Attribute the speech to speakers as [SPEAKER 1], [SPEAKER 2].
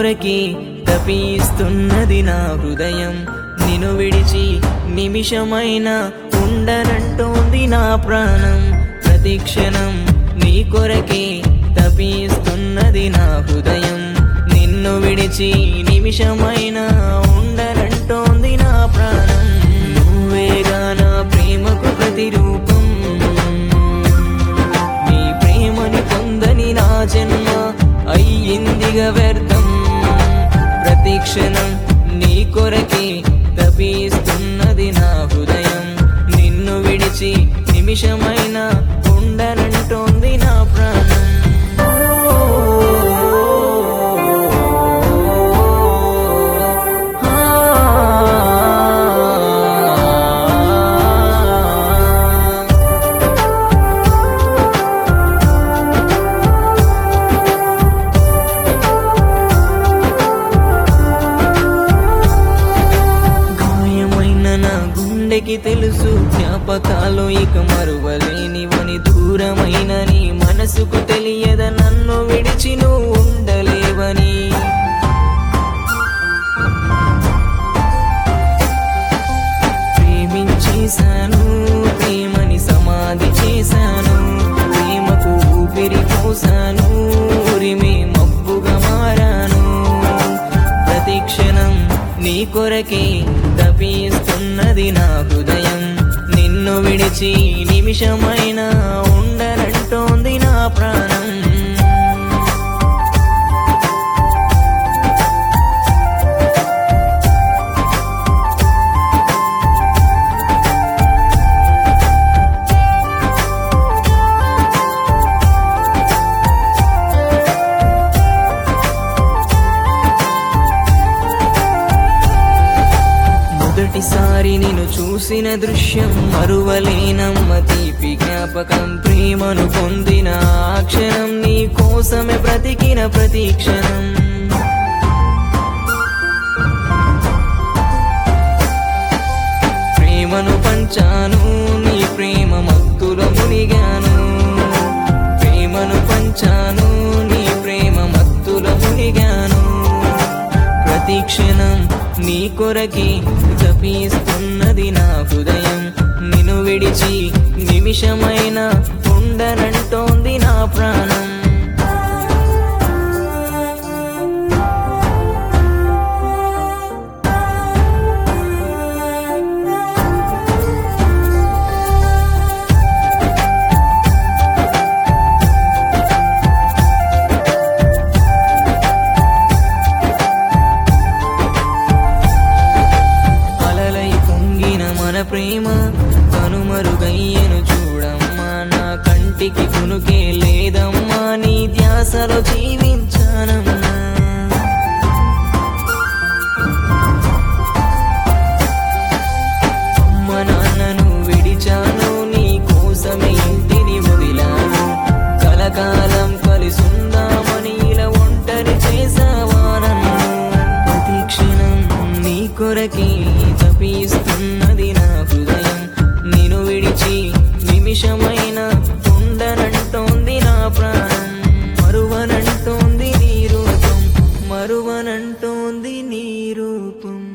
[SPEAKER 1] కొరకే తపిస్తున్నది నా హృదయం నిన్ను విడిచి నిమిషమైన ఉండనంటోంది నా ప్రాణం ప్రతి క్షణం నీ కొరకే తపిస్తున్నది నా హృదయం నిన్ను విడిచి నిమిషమైన ఉండనంటోంది నా ప్రాణం నువ్వేగా నా ప్రేమకు ప్రతిరూపం నీ ప్రేమని పొందని నా జన్మ అయ్యిందిగా వ్యర్థం ప్రతి క్షణం నీ కొరకే తపిస్తున్నది నా హృదయం నిన్ను విడిచి నిమిషమైన ఉండనంటోంది నా ప్రాణం గాయమైన నా గుండెకి తెలుసు జ్ఞాపకాలు ఇక మరువలేనివని దూరమైన నీ మనసుకు తెలియద నన్ను విడిచి నువ్వు ఉండలేవని ప్రేమించేశాను ప్రేమని సమాధి చేశాను ప్రేమకు ఊపిరి పోసాను ఉరిమే మబ్బుగా మారాను ప్రతి క్షణం నీ కొరకే తపిస్తున్నది నా హృదయం నిన్ను విడిచి నిమిషమైన ఉండనంటోంది నా ప్రాణం మొదటిసారి నేను చూసిన దృశ్యం మరువలేనమ్మ తీపి జ్ఞాపకం ప్రేమను పొందిన ఆ క్షణం నీ కోసమే బ్రతికిన ప్రతి క్షణం ప్రేమను పంచాను నీ ప్రేమ మత్తులో మునిగాను ప్రేమను పంచాను నీ ప్రేమ మత్తులో మునిగాను ప్రతి క్షణం నీ కొరకి తపిస్తున్నది నా హృదయం నిన్ను విడిచి నిమిషమైన ఉండనంటోంది నా ప్రాణం అలలై పొంగిన మన ప్రేమ కనుమరుగయ్యను చూడమ్మా నా కంటికి కునుకే లేదమ్మా నీ ధ్యాసలో జీవించానమ్మా అమ్మ నాన్నను విడిచాను నీ కోసమే ఇంటిని వదిలాను కలకాలం కలిసుందామని ఇలా ఒంటరి చేసావా నన్ను ప్రతి క్షణం నీ కొరకే తపిస్తున్నది నా హృదయం నేను విడిచి నిమిషమైన ఉండనంటోంది నా ప్రాణం మరువనంటోంది నీ రూపం మరువనంటోంది నీ రూపం